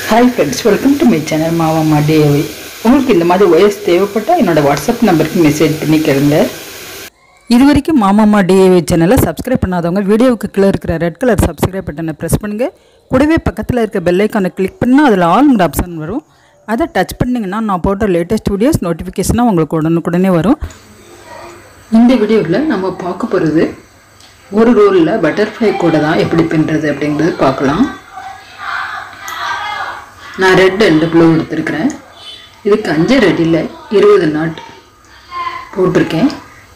hi friends welcome to my channel மாவாமா டிஏவை உங்களுக்கு இந்த மாதிரி ஒயர்ஸ் தேவைப்பட்டால் என்னோட வாட்ஸ்அப் நம்பருக்கு மெசேஜ் பண்ணி கேளுங்க இது வரைக்கும் மாமாமா டிஏவி சேனலை சப்ஸ்கிரைப் பண்ணாதவங்க வீடியோவுக்கு கீழே இருக்கிற ரெட் கலர் சப்ஸ்கிரைப் பட்டனை ப்ரெஸ் பண்ணுங்கள் கூடவே பக்கத்தில் இருக்க பெல் ஐக்கானை கிளிக் பண்ணால் அதில் ஆல்ங்கிற ஆப்ஷன் வரும் அதை டச் பண்ணிங்கன்னா நான் போட்ட லேட்டஸ்ட் வீடியோஸ் நோட்டிஃபிகேஷனாக உங்களுக்கு உடனுக்குடனே வரும் இந்த வீடியோவில் நம்ம பார்க்க போகிறது ஒரு ரோலில் பட்டர்ஃப்ளை கூட தான் எப்படி பின்னுறது அப்படிங்கிறது பார்க்கலாம் நான் ரெட் அண்ட் ப்ளூ எடுத்திருக்கிறேன் இதுக்கு அஞ்சு ரெடியில் இருபது நாட் போட்டிருக்கேன்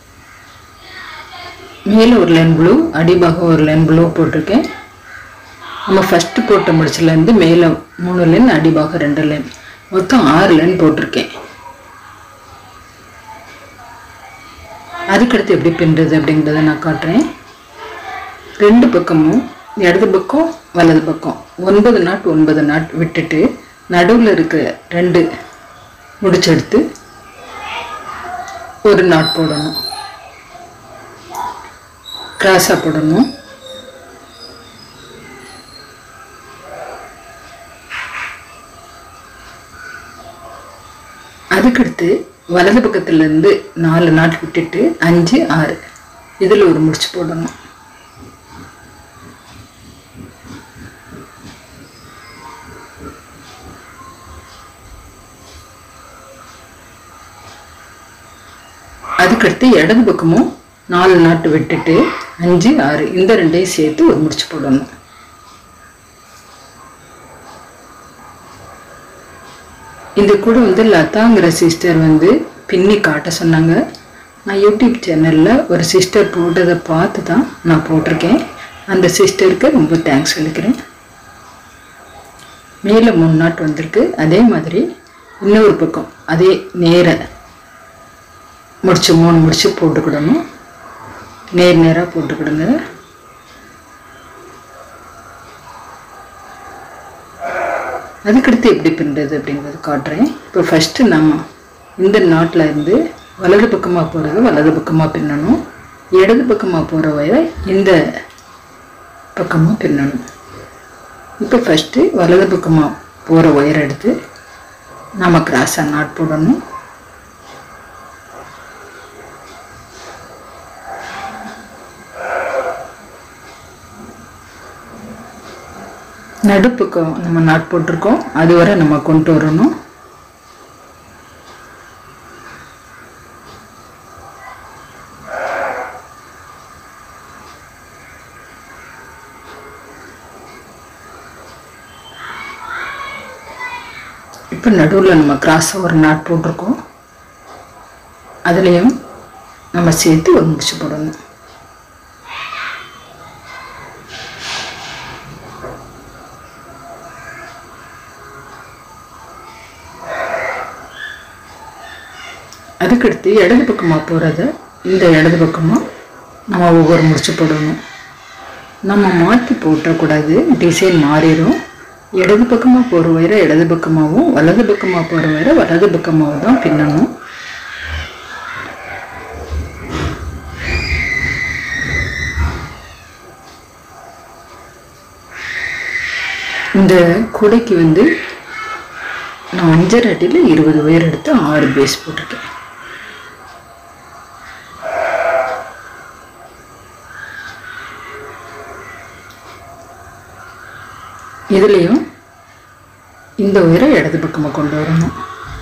மேலே ஒரு லைன் ப்ளூ அடிபாகம் ஒரு லைன் ப்ளூ போட்டிருக்கேன் நம்ம ஃபஸ்ட்டு போட்ட முடிச்சுலேருந்து மேலே மூணு லைன் அடிபாகம் ரெண்டு லைன் மொத்தம் ஆறு லைன் போட்டிருக்கேன் அதுக்கடுத்து எப்படி பின்னுறது அப்படிங்கிறத நான் காட்டுறேன் ரெண்டு பக்கமும் இடது பக்கம் வலது பக்கம் ஒன்பது நாட் ஒன்பது நாட் விட்டுட்டு நடுவில் இருக்கிற ரெண்டு முடிச்செடுத்து ஒரு நாட் போடணும் கிராஸாக போடணும் அதுக்கடுத்து வலது பக்கத்துலேருந்து நாலு நாட் விட்டுட்டு அஞ்சு ஆறு இதில் ஒரு முடிச்சு போடணும் அதுக்கடுத்து இடது பக்கமும் நாலு நாட்டு விட்டுட்டு அஞ்சு ஆறு இந்த ரெண்டையும் சேர்த்து ஒரு முடிச்சு போடணும் இந்த கூட வந்து லதாங்கிற சிஸ்டர் வந்து பின்னி காட்ட சொன்னாங்க நான் யூடியூப் சேனலில் ஒரு சிஸ்டர் போட்டதை பார்த்து தான் நான் போட்டிருக்கேன் அந்த சிஸ்டருக்கு ரொம்ப தேங்க்ஸ் சொல்லிக்கிறேன் மேலே மூணு நாட்டு வந்திருக்கு அதே மாதிரி இன்னொரு பக்கம் அதே நேர முடிச்சு மூணு முடிச்சு போட்டுக்கிடணும் நேர் நேராக போட்டுக்கிடுங்க அதுக்கடுத்து எப்படி பின்னுறது அப்படிங்கிறது காட்டுறேன் இப்போ ஃபஸ்ட்டு நம்ம இந்த நாட்டில் இருந்து வலது பக்கமாக போகிறது வலது பக்கமாக பின்னணும் இடது பக்கமாக போகிற வயரை இந்த பக்கமாக பின்னணும் இப்போ ஃபஸ்ட்டு வலது பக்கமாக போகிற ஒயர் எடுத்து நம்ம கிராஸாக நாட் போடணும் நடுப்பக்கம் நம்ம நாட் போட்டிருக்கோம் அது வரை நம்ம கொண்டு வரணும் இப்போ நடுவில் நம்ம கிராஸாக ஒரு நாட் போட்டிருக்கோம் அதுலேயும் நம்ம சேர்த்து ஒரு முடிச்சு போடணும் அதுக்கடுத்து இடது பக்கமாக போகிறத இந்த இடது பக்கமாக நம்ம ஒவ்வொரு முடிச்சு போடணும் நம்ம மாற்றி போட்டக்கூடாது டிசைன் மாறிடும் இடது பக்கமாக போகிற வயிற இடது பக்கமாகவும் வலது பக்கமாக போகிற வயிற வலது பக்கமாகவும் தான் பின்னணும் இந்த குடைக்கு வந்து நான் அஞ்சரை அடியில் இருபது உயர் எடுத்து ஆறு பேஸ் போட்டிருக்கேன் இதுலேயும் இந்த உயரை இடது பக்கமாக கொண்டு வரணும்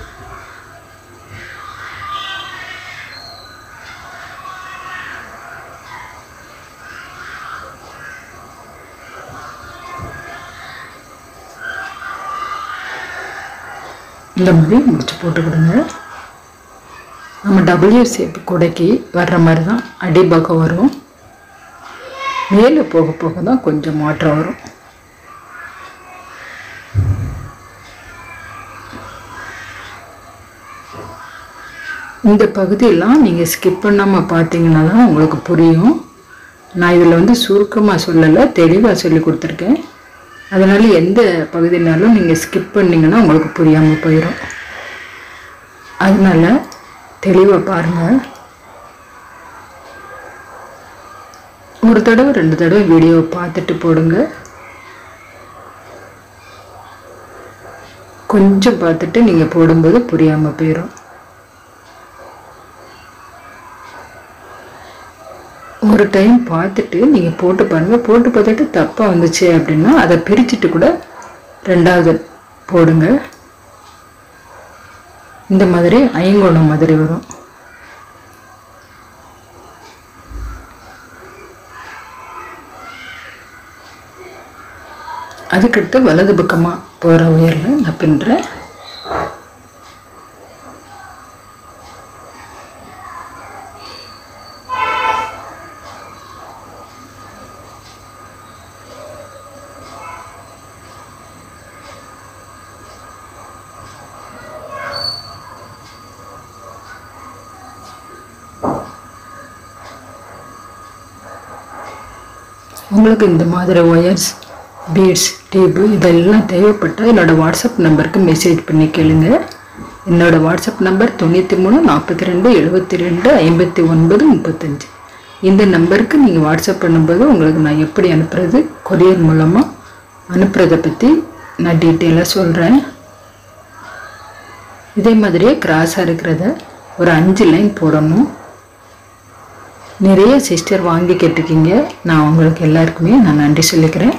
இந்த மாதிரி முடிச்சு போட்டுக்கிடுங்க நம்ம டபுள்யூ ஷேப் கூடைக்கு வர்ற மாதிரி தான் அடிபாகம் வரும் மேலே போக போக தான் கொஞ்சம் மாற்றம் வரும் இந்த பகுதியெல்லாம் நீங்கள் ஸ்கிப் பண்ணாமல் பார்த்தீங்கன்னா தான் உங்களுக்கு புரியும் நான் இதில் வந்து சுருக்கமாக சொல்லலை தெளிவாக சொல்லி கொடுத்துருக்கேன் அதனால் எந்த பகுதினாலும் நீங்கள் ஸ்கிப் பண்ணிங்கன்னா உங்களுக்கு புரியாமல் போயிடும் அதனால் தெளிவாக பாருங்கள் ஒரு தடவை ரெண்டு தடவை வீடியோவை பார்த்துட்டு போடுங்க கொஞ்சம் பார்த்துட்டு நீங்கள் போடும்போது புரியாமல் போயிடும் ஒரு டைம் பார்த்துட்டு நீங்கள் போட்டு பாருங்கள் போட்டு பார்த்துட்டு தப்பாக வந்துச்சு அப்படின்னா அதை பிரிச்சுட்டு கூட ரெண்டாவது போடுங்க இந்த மாதிரி ஐங்கோணம் மாதிரி வரும் அதுக்கடுத்து வலது பக்கமாக போகிற உயரில் நான் பின்னுறேன் உங்களுக்கு இந்த மாதிரி ஒயர்ஸ் பீட்ஸ் டேப்பு இதெல்லாம் தேவைப்பட்டால் என்னோடய வாட்ஸ்அப் நம்பருக்கு மெசேஜ் பண்ணி கேளுங்க என்னோடய வாட்ஸ்அப் நம்பர் தொண்ணூற்றி மூணு நாற்பத்தி ரெண்டு எழுபத்தி ரெண்டு ஐம்பத்தி ஒன்பது முப்பத்தஞ்சு இந்த நம்பருக்கு நீங்கள் வாட்ஸ்அப் பண்ணும்போது உங்களுக்கு நான் எப்படி அனுப்புறது கொரியர் மூலமாக அனுப்புறதை பற்றி நான் டீட்டெயிலாக சொல்கிறேன் இதே மாதிரியே கிராஸாக இருக்கிறத ஒரு அஞ்சு லைன் போடணும் நிறைய சிஸ்டர் வாங்கி கேட்டிருக்கீங்க நான் உங்களுக்கு எல்லாருக்குமே நான் நன்றி சொல்லிக்கிறேன்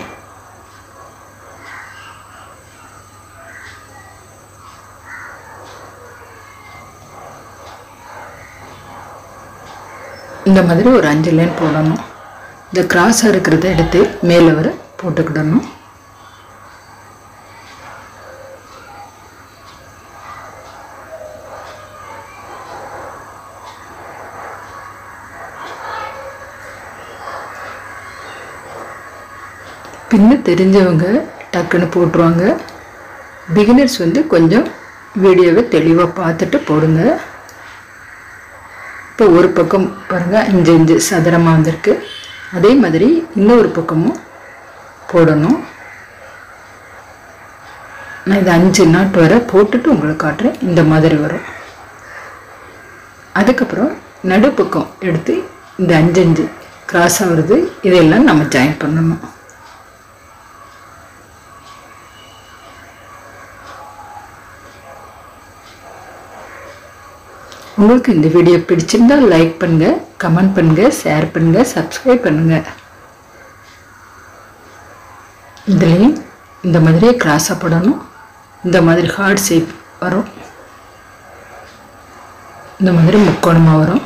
இந்த மாதிரி ஒரு அஞ்சு லைன் போடணும் இந்த கிராஸாக இருக்கிறத எடுத்து மேலே வர போட்டுக்கிடணும் பின்னு தெரிஞ்சவங்க டக்குன்னு போட்டுருவாங்க பிகினர்ஸ் வந்து கொஞ்சம் வீடியோவை தெளிவாக பார்த்துட்டு போடுங்க இப்போ ஒரு பக்கம் பாருங்கள் அஞ்சு அஞ்சு சதுரமாக வந்திருக்கு அதே மாதிரி இன்னொரு பக்கமும் போடணும் நான் இது அஞ்சு நாட் வரை போட்டுட்டு உங்களுக்கு காட்டுறேன் இந்த மாதிரி வரும் அதுக்கப்புறம் நடுப்பக்கம் எடுத்து இந்த அஞ்சு அஞ்சு கிராஸ் ஆகுறது இதெல்லாம் நம்ம ஜாயின் பண்ணணும் உங்களுக்கு இந்த வீடியோ பிடிச்சிருந்தா லைக் பண்ணுங்க கமெண்ட் பண்ணுங்க ஷேர் பண்ணுங்க சப்ஸ்கிரைப் பண்ணுங்க இதுலேயும் இந்த மாதிரியே கிராஸாக போடணும் இந்த மாதிரி ஹார்ட் ஷேப் வரும் இந்த மாதிரி முக்கோணமாக வரும்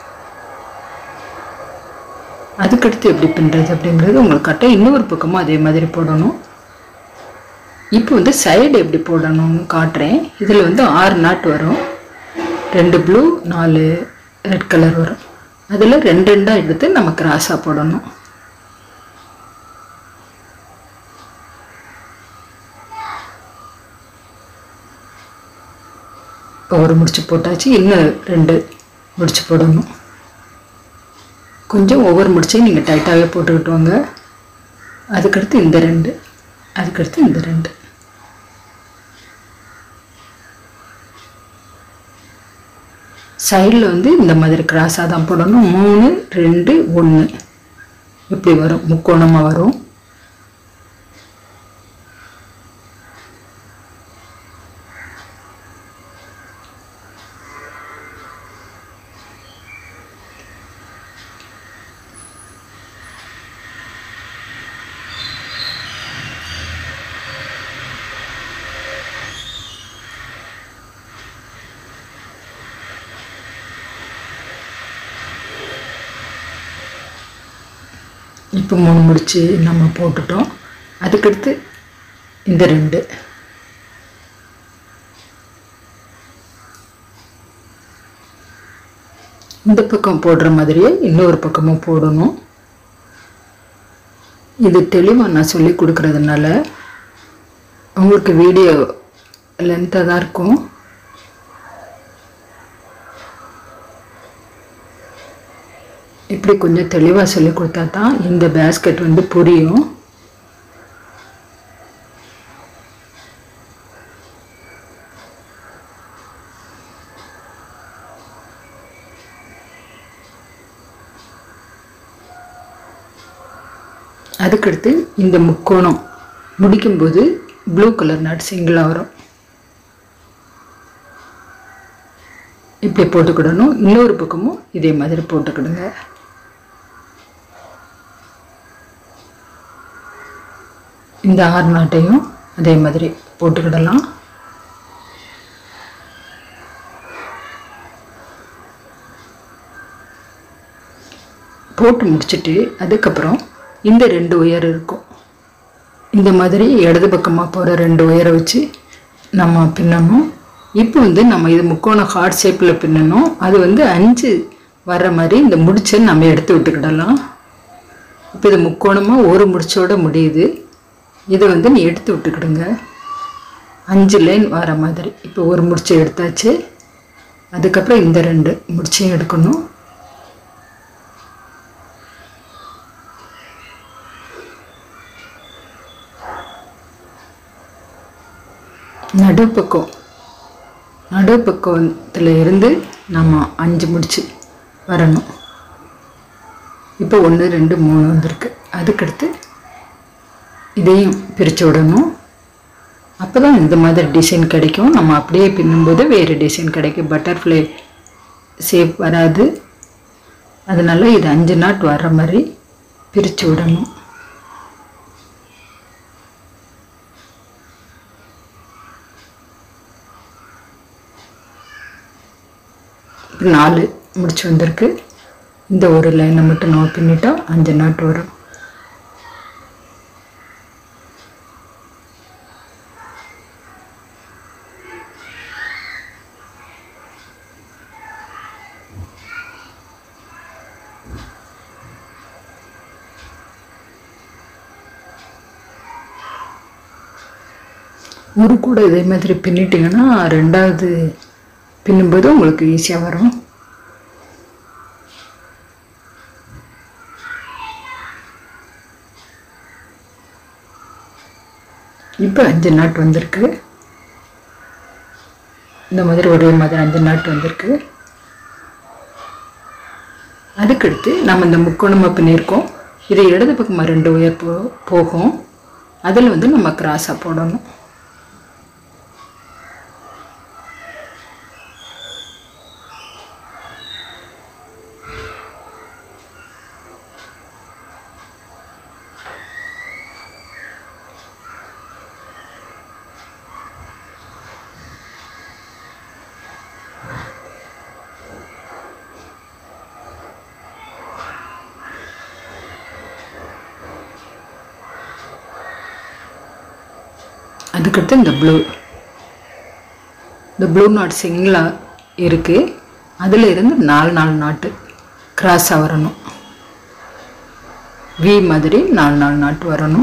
அதுக்கடுத்து எப்படி பின்னுறது அப்படிங்கிறது உங்களுக்கு கரெக்டாக இன்னொரு பக்கமும் அதே மாதிரி போடணும் இப்போ வந்து சைடு எப்படி போடணும்னு காட்டுறேன் இதில் வந்து ஆறு நாட் வரும் ரெண்டு ப்ளூ நாலு ரெட் கலர் வரும் அதில் ரெண்டு ரெண்டாக எடுத்து நம்ம கிராஸாக போடணும் ஒரு முடிச்சு போட்டாச்சு இன்னும் ரெண்டு முடிச்சு போடணும் கொஞ்சம் ஒவ்வொரு முடிச்சையும் நீங்கள் டைட்டாகவே போட்டுக்கிட்டு வாங்க அதுக்கடுத்து இந்த ரெண்டு அதுக்கடுத்து இந்த ரெண்டு சைடில் வந்து இந்த மாதிரி கிராஸாக தான் போடணும் மூணு ரெண்டு ஒன்று இப்படி வரும் முக்கோணமாக வரும் இப்போ மூணு முடிச்சு நம்ம போட்டுட்டோம் அதுக்கடுத்து இந்த ரெண்டு இந்த பக்கம் போடுற மாதிரியே இன்னொரு பக்கமும் போடணும் இது தெளிவாக நான் சொல்லி கொடுக்கறதுனால உங்களுக்கு வீடியோ லென்த்தாக தான் இருக்கும் இப்படி கொஞ்சம் தெளிவாக சொல்லி கொடுத்தா தான் இந்த பேஸ்கெட் வந்து புரியும் அதுக்கடுத்து இந்த முக்கோணம் முடிக்கும்போது ப்ளூ கலர் நாட் சிங்கிளாக வரும் இப்படி போட்டுக்கிடணும் இன்னொரு பக்கமும் இதே மாதிரி போட்டுக்கிடுங்க இந்த ஆறு நாட்டையும் அதே மாதிரி போட்டுக்கிடலாம் போட்டு முடிச்சுட்டு அதுக்கப்புறம் இந்த ரெண்டு உயர் இருக்கும் இந்த மாதிரி இடது பக்கமாக போகிற ரெண்டு உயரை வச்சு நம்ம பின்னணும் இப்போ வந்து நம்ம இது முக்கோணம் ஹார்ட் ஷேப்பில் பின்னணும் அது வந்து அஞ்சு வர்ற மாதிரி இந்த முடிச்சை நம்ம எடுத்து விட்டுக்கிடலாம் இப்போ இது முக்கோணமாக ஒரு முடிச்சோட முடியுது இதை வந்து நீ எடுத்து விட்டுக்கிடுங்க அஞ்சு லைன் வர மாதிரி இப்போ ஒரு முடிச்சை எடுத்தாச்சு அதுக்கப்புறம் இந்த ரெண்டு முடிச்சையும் எடுக்கணும் நடுப்பக்கம் நடுப்பக்கத்தில் இருந்து நம்ம அஞ்சு முடிச்சு வரணும் இப்போ ஒன்று ரெண்டு மூணு வந்திருக்கு அதுக்கடுத்து இதையும் பிரித்து விடணும் அப்போ தான் இந்த மாதிரி டிசைன் கிடைக்கும் நம்ம அப்படியே பின்னும்போது வேறு டிசைன் கிடைக்கும் பட்டர்ஃப்ளை ஷேப் வராது அதனால இது அஞ்சு நாட் வர்ற மாதிரி பிரித்து விடணும் இப்போ நாலு முடிச்சு வந்திருக்கு இந்த ஒரு லைனை மட்டும் நோட் பண்ணிட்டா அஞ்சு நாட் வரும் ஒரு கூட இதே மாதிரி பின்னிட்டிங்கன்னா ரெண்டாவது பின்னும்போது உங்களுக்கு ஈஸியாக வரும் இப்போ அஞ்சு நாட் வந்திருக்கு இந்த மாதிரி ஒரே மாதிரி அஞ்சு நாட் வந்திருக்கு அதுக்கடுத்து நம்ம இந்த முக்கோணமாக பின்னிருக்கோம் இது இடது பக்கமாக ரெண்டு உயர் போ போகும் அதில் வந்து நம்ம கிராஸாக போடணும் அதுக்கடுத்து இந்த ப்ளூ இந்த ப்ளூ நாட் சிங்கிளாக இருக்குது அதில் இருந்து நாலு நாலு நாட்டு கிராஸாக வரணும் வி மாதிரி நாலு நாலு நாட்டு வரணும்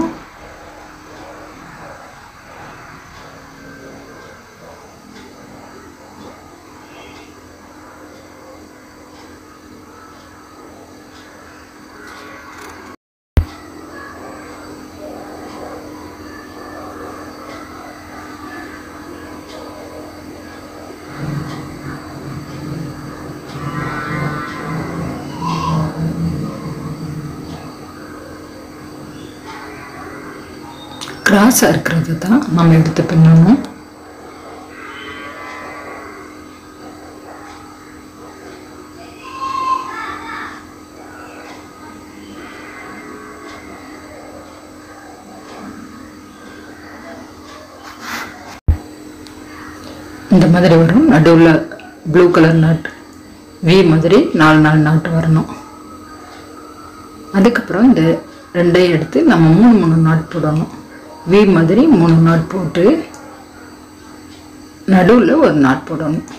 கிராஸாக இருக்கிறது தான் நம்ம எடுத்து பின்னணும் இந்த மாதிரி வரும் நடுவில் ப்ளூ கலர் நாட் வி மாதிரி நாலு நாலு நாட்டு வரணும் அதுக்கப்புறம் இந்த ரெண்டையும் எடுத்து நம்ம மூணு மூணு நாட் போடணும் வி மாதிரி மூணு நாட் போட்டு நடுவில் ஒரு நாட் போடணும்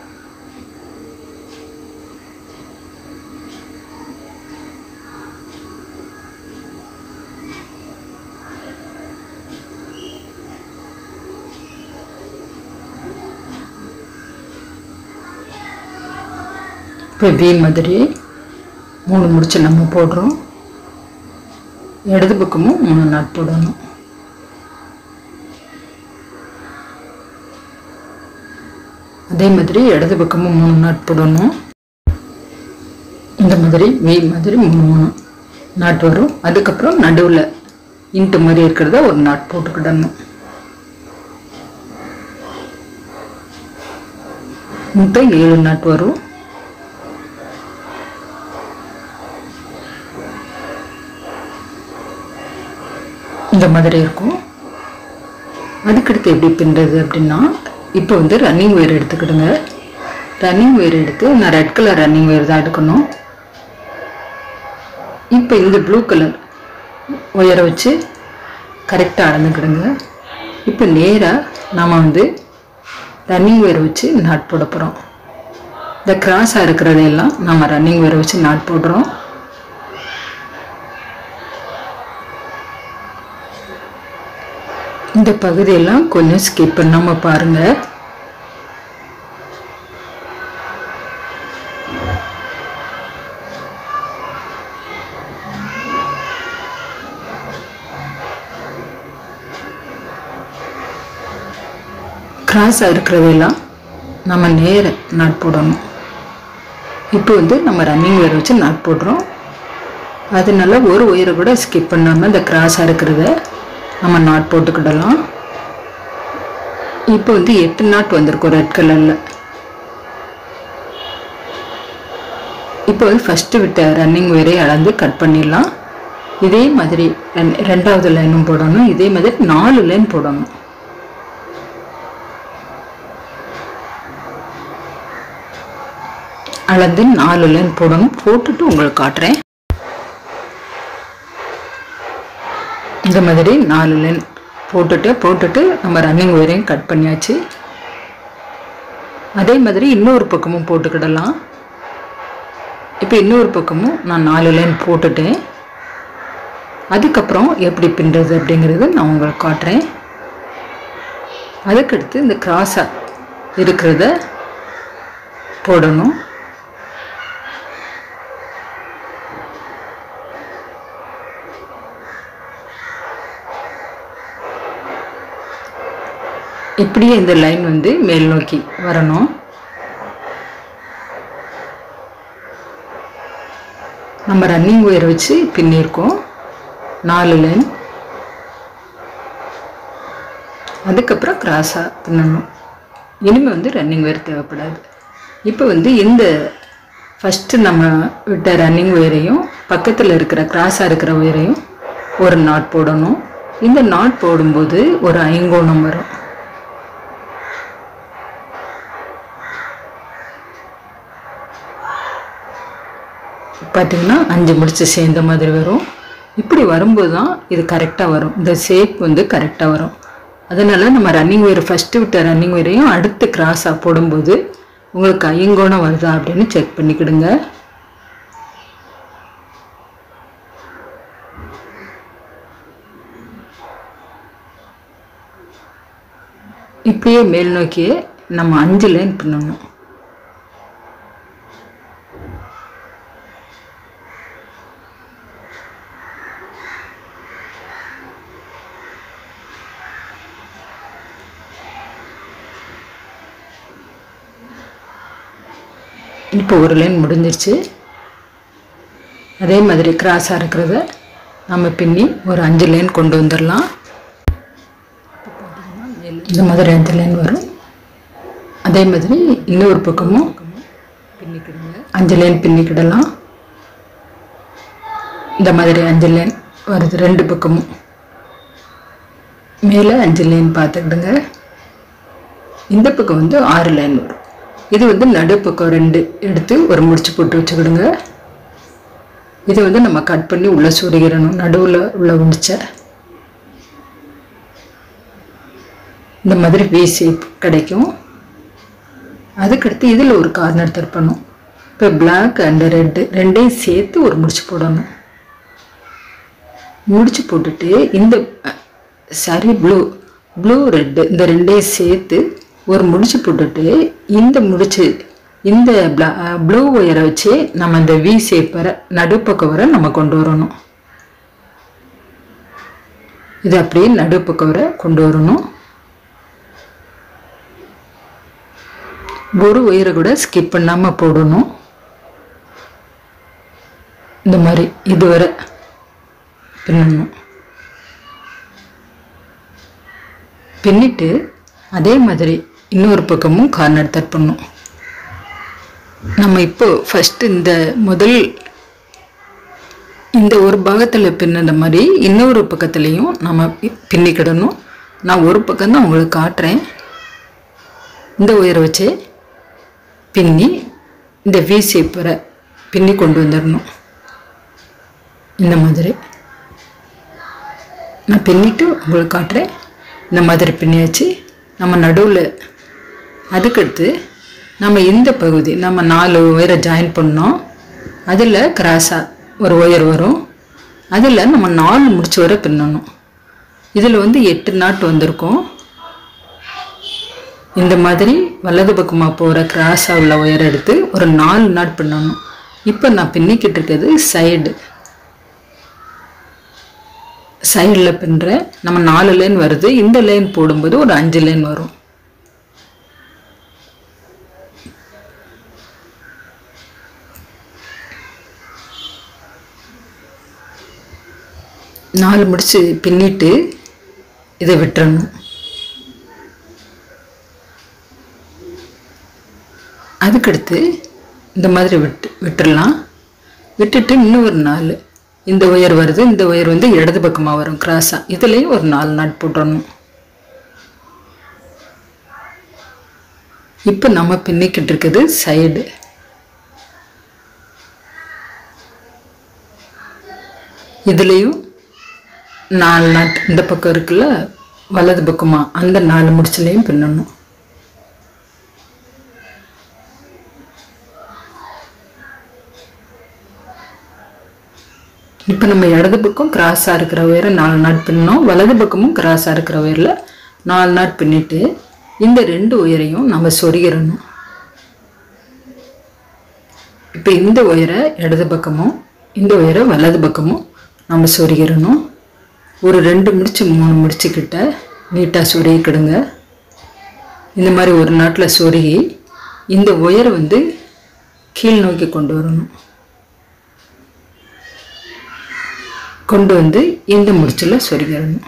இப்போ வி மாதிரி மூணு முடிச்சு நம்ம போடுறோம் இடது பக்கமும் மூணு நாட் போடணும் அதே மாதிரி இடது பக்கமும் மூணு நாட் போடணும் இந்த மாதிரி வி மாதிரி மூணு மூணு நாட் வரும் அதுக்கப்புறம் நடுவில் இன்ட்டு மாதிரி இருக்கிறத ஒரு நாட் போட்டுக்கிடணும் மொத்தம் ஏழு நாட் வரும் இந்த மாதிரி இருக்கும் அதுக்கடுத்து எப்படி பின்னுறது அப்படின்னா இப்போ வந்து ரன்னிங் ஒயர் எடுத்துக்கிடுங்க ரன்னிங் ஒயர் எடுத்து நான் ரெட் கலர் ரன்னிங் ஒயர் தான் எடுக்கணும் இப்போ இந்த ப்ளூ கலர் ஒயரை வச்சு கரெக்டாக அளந்துக்கிடுங்க இப்போ நேராக நாம் வந்து ரன்னிங் ஒயர் வச்சு நாட் போட போகிறோம் இந்த கிராஸாக இருக்கிறதையெல்லாம் நம்ம ரன்னிங் ஒயரை வச்சு நாட் போடுறோம் இந்த பகுதியெல்லாம் கொஞ்சம் ஸ்கிப் பண்ணாமல் பாருங்கள் கிராஸாக இருக்கிறதெல்லாம் நம்ம நேர நாட் போடணும் இப்போ வந்து நம்ம ரன்னிங் ஒயர் வச்சு நாட் போடுறோம் அதனால ஒரு ஒயரை கூட ஸ்கிப் பண்ணாமல் இந்த கிராஸாக இருக்கிறத நம்ம நாட் போட்டுக்கிடலாம் இப்போ வந்து எட்டு நாட் வந்திருக்கும் ரெட் கலரில் இப்போ வந்து ஃபஸ்ட்டு விட்ட ரன்னிங் ஒயரை அளந்து கட் பண்ணிடலாம் இதே மாதிரி ரெண்- ரெண்டாவது லைனும் போடணும் இதே மாதிரி நாலு லைன் போடணும் அளந்து நாலு லைன் போடணும் போட்டுட்டு உங்களுக்கு காட்டுறேன் இந்த மாதிரி நாலு லைன் போட்டுட்டு போட்டுட்டு நம்ம ரன்னிங் ஒயரையும் கட் பண்ணியாச்சு அதே மாதிரி இன்னொரு பக்கமும் போட்டுக்கிடலாம் இப்போ இன்னொரு பக்கமும் நான் நாலு லைன் போட்டுட்டேன் அதுக்கப்புறம் எப்படி பின்னுறது அப்படிங்கிறது நான் உங்களுக்கு காட்டுறேன் அதுக்கடுத்து இந்த கிராஸாக இருக்கிறத போடணும் இப்படியே இந்த லைன் வந்து மேல் நோக்கி வரணும் நம்ம ரன்னிங் ஒயர் வச்சு பின்னிருக்கோம் நாலு லைன் அதுக்கப்புறம் கிராஸாக பின்னணும் இனிமேல் வந்து ரன்னிங் ஒயர் தேவைப்படாது இப்போ வந்து இந்த ஃபஸ்ட்டு நம்ம விட்ட ரன்னிங் ஒயரையும் பக்கத்தில் இருக்கிற கிராஸாக இருக்கிற ஒயரையும் ஒரு நாட் போடணும் இந்த நாட் போடும்போது ஒரு ஐங்கோணம் வரும் பார்த்தீங்கன்னா அஞ்சு முடிச்சு சேர்ந்த மாதிரி வரும் இப்படி வரும்போது தான் இது கரெக்டாக வரும் இந்த ஷேப் வந்து கரெக்டாக வரும் அதனால் நம்ம ரன்னிங் ஒயர் ஃபஸ்ட்டு விட்ட ரன்னிங் ஒயரையும் அடுத்து கிராஸாக போடும்போது உங்களுக்கு ஐங்கோணம் வருதா அப்படின்னு செக் பண்ணிக்கிடுங்க இப்படியே மேல் நோக்கியே நம்ம அஞ்சு லைன் பின்னணும் இப்போ ஒரு லைன் முடிஞ்சிருச்சு அதே மாதிரி கிராஸாக இருக்கிறத நம்ம பின்னி ஒரு அஞ்சு லைன் கொண்டு வந்துடலாம் இந்த மாதிரி அஞ்சு லைன் வரும் அதே மாதிரி இன்னொரு பக்கமும் அஞ்சு லைன் பின்னிக்கிடலாம் இந்த மாதிரி அஞ்சு லைன் வருது ரெண்டு பக்கமும் மேலே அஞ்சு லைன் பார்த்துக்கிடுங்க இந்த பக்கம் வந்து ஆறு லைன் வரும் இது வந்து நடுப்பக்கம் ரெண்டு எடுத்து ஒரு முடிச்சு போட்டு வச்சுக்கிடுங்க இது வந்து நம்ம கட் பண்ணி உள்ளே சொருகிடணும் நடுவில் உள்ள முடிச்ச இந்த மாதிரி வி ஷேப் கிடைக்கும் அதுக்கடுத்து இதில் ஒரு கார்னர் திருப்பணும் இப்போ பிளாக் அண்ட் ரெட்டு ரெண்டையும் சேர்த்து ஒரு முடிச்சு போடணும் முடிச்சு போட்டுட்டு இந்த சாரி ப்ளூ ப்ளூ ரெட்டு இந்த ரெண்டையும் சேர்த்து ஒரு முடிச்சு போட்டுட்டு இந்த முடிச்சு இந்த ப்ளூ ஒயரை வச்சு நம்ம இந்த வி ஷேப் வர நடுப்பக்கம் வர நம்ம கொண்டு வரணும் இது அப்படியே நடுப்பக்கம் வர கொண்டு வரணும் ஒரு ஒயரை கூட ஸ்கிப் பண்ணாமல் போடணும் இந்த மாதிரி இதுவரை பின்னணும் பின்னிட்டு அதே மாதிரி இன்னொரு பக்கமும் கார்னர் தட் பண்ணும் நம்ம இப்போ ஃபஸ்ட்டு இந்த முதல் இந்த ஒரு பாகத்தில் பின்னின மாதிரி இன்னொரு பக்கத்துலேயும் நம்ம பி- பின்னிக்கிடணும் நான் ஒரு பக்கம் தான் உங்களுக்கு காட்டுறேன் இந்த உயரை வச்சு பின்னி இந்த வி ஷேப் வர பின்னி கொண்டு வந்துடணும் இந்த மாதிரி நான் பின்னிட்டு உங்களுக்கு காட்டுறேன் இந்த மாதிரி பின்னியாச்சு நம்ம நடுவில் அதுக்கடுத்து நம்ம இந்த பகுதி நம்ம நாலு ஒயரை ஜாயின் பண்ணோம் அதில் கிராஸாக ஒரு ஒயர் வரும் அதில் நம்ம நாலு முடிச்சு வரை பின்னணும் இதில் வந்து எட்டு நாட்டு வந்திருக்கும் இந்த மாதிரி வலது பக்கமாக போகிற கிராஸாக உள்ள ஒயர் எடுத்து ஒரு நாலு நாட் பின்னணும் இப்போ நான் பின்னிக்கிட்டு இருக்கிறது சைடு சைடில் பின்னுறேன் நம்ம நாலு லைன் வருது இந்த லைன் போடும்போது ஒரு அஞ்சு லைன் வரும் நாலு முடிச்சு பின்னிட்டு இதை விட்டுறணும் அதுக்கடுத்து இந்த மாதிரி விட்டு விட்டுறலாம் விட்டுட்டு இன்னும் ஒரு நாலு இந்த ஒயர் வருது இந்த ஒயர் வந்து இடது பக்கமாக வரும் கிராஸாக இதுலேயும் ஒரு நாலு நாட் போட்டுடணும் இப்போ நம்ம பின்னிக்கிட்டு இருக்குது சைடு இதுலேயும் நாலு நாட் இந்த பக்கம் இருக்குல்ல வலது பக்கமா அந்த நாலு முடிச்சுலையும் பின்னணும் இப்போ நம்ம இடது பக்கம் கிராஸாக இருக்கிற உயரை நாலு நாட் பின்னோம் வலது பக்கமும் கிராஸாக இருக்கிற உயரில் நாலு நாட் பின்னிட்டு இந்த ரெண்டு உயரையும் நம்ம சொருகிடணும் இப்போ இந்த உயரை இடது பக்கமும் இந்த உயரை வலது பக்கமும் நம்ம சொருகிடணும் ஒரு ரெண்டு முடிச்சு மூணு முடிச்சுக்கிட்ட நீட்டாக சொருகிக்கிடுங்க இந்த மாதிரி ஒரு நாட்டில் சொருகி இந்த உயரை வந்து கீழ் நோக்கி கொண்டு வரணும் கொண்டு வந்து இந்த முடிச்சில் சொருகிடணும்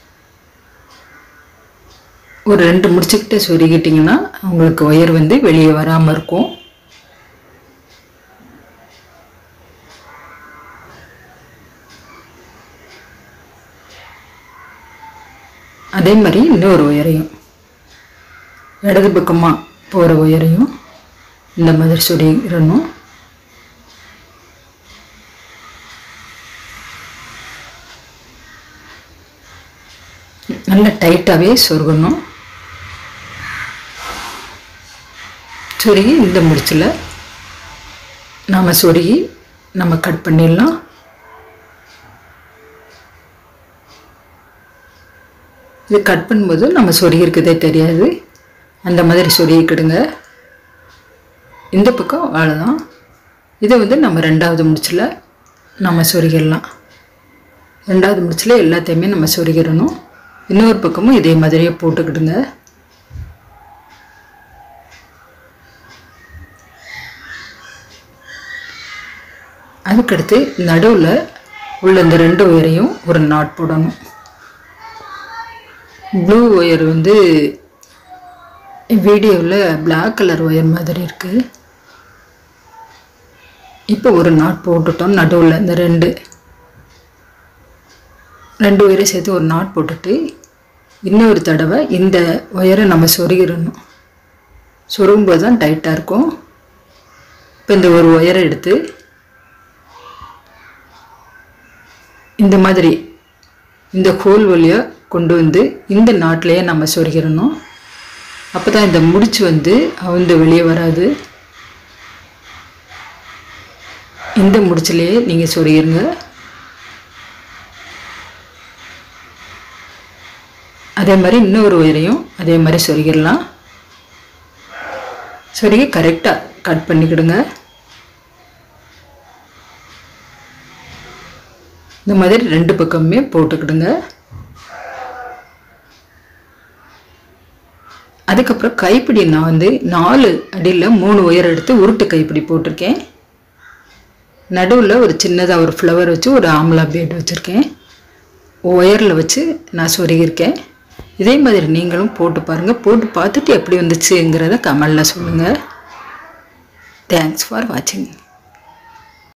ஒரு ரெண்டு முடிச்சுக்கிட்ட சொருகிட்டிங்கன்னா உங்களுக்கு ஒயர் வந்து வெளியே வராமல் இருக்கும் அதே மாதிரி இன்னொரு ஒயரையும் இடது பக்கமாக போகிற ஒயரையும் இந்த மாதிரி சொருகிடணும் நல்லா டைட்டாகவே சொருகணும் சொருகி இந்த முடிச்சில் நாம் சொருகி நம்ம கட் பண்ணிடலாம் இது கட் பண்ணும்போது நம்ம சொருகிருக்கதே தெரியாது அந்த மாதிரி சொருகிக்கிடுங்க இந்த பக்கம் அவ்வளோதான் இதை வந்து நம்ம ரெண்டாவது முடிச்சில் நம்ம சொருகிடலாம் ரெண்டாவது முடிச்சில் எல்லாத்தையுமே நம்ம சொருகிடணும் இன்னொரு பக்கமும் இதே மாதிரியே போட்டுக்கிடுங்க அதுக்கடுத்து நடுவில் உள்ள இந்த ரெண்டு ஒயரையும் ஒரு நாட் போடணும் ப்ளூ ஒயர் வந்து வீடியோவில் Black கலர் ஒயர் மாதிரி இருக்குது இப்போ ஒரு நாட் போட்டுட்டோம் நடுவில் இந்த ரெண்டு ரெண்டு ஒயரை சேர்த்து ஒரு நாட் போட்டுட்டு இன்னொரு தடவை இந்த ஒயரை நம்ம சொருகிடணும் சொருகும்போது தான் டைட்டாக இருக்கும் இப்போ இந்த ஒரு ஒயரை எடுத்து இந்த மாதிரி இந்த ஹோல் வழியாக கொண்டு வந்து இந்த நாட்டிலேயே நம்ம சொருகிடணும் அப்போ தான் இந்த முடிச்சு வந்து அவுந்து வெளியே வராது இந்த முடிச்சிலேயே நீங்கள் சொருகிருங்க அதே மாதிரி இன்னொரு ஒயரையும் அதே மாதிரி சொருகிடலாம் சொருகி கரெக்டாக கட் பண்ணிக்கிடுங்க இந்த மாதிரி ரெண்டு பக்கமுமே போட்டுக்கிடுங்க அதுக்கப்புறம் கைப்பிடி நான் வந்து நாலு அடியில் மூணு ஒயர் எடுத்து உருட்டு கைப்பிடி போட்டிருக்கேன் நடுவில் ஒரு சின்னதாக ஒரு ஃப்ளவர் வச்சு ஒரு ஆம்லா பேட் வச்சுருக்கேன் ஒயரில் வச்சு நான் சொருகியிருக்கேன் இதே மாதிரி நீங்களும் போட்டு பாருங்கள் போட்டு பார்த்துட்டு எப்படி வந்துச்சுங்கிறத கமெண்டில் சொல்லுங்கள் தேங்க்ஸ் ஃபார் வாட்சிங்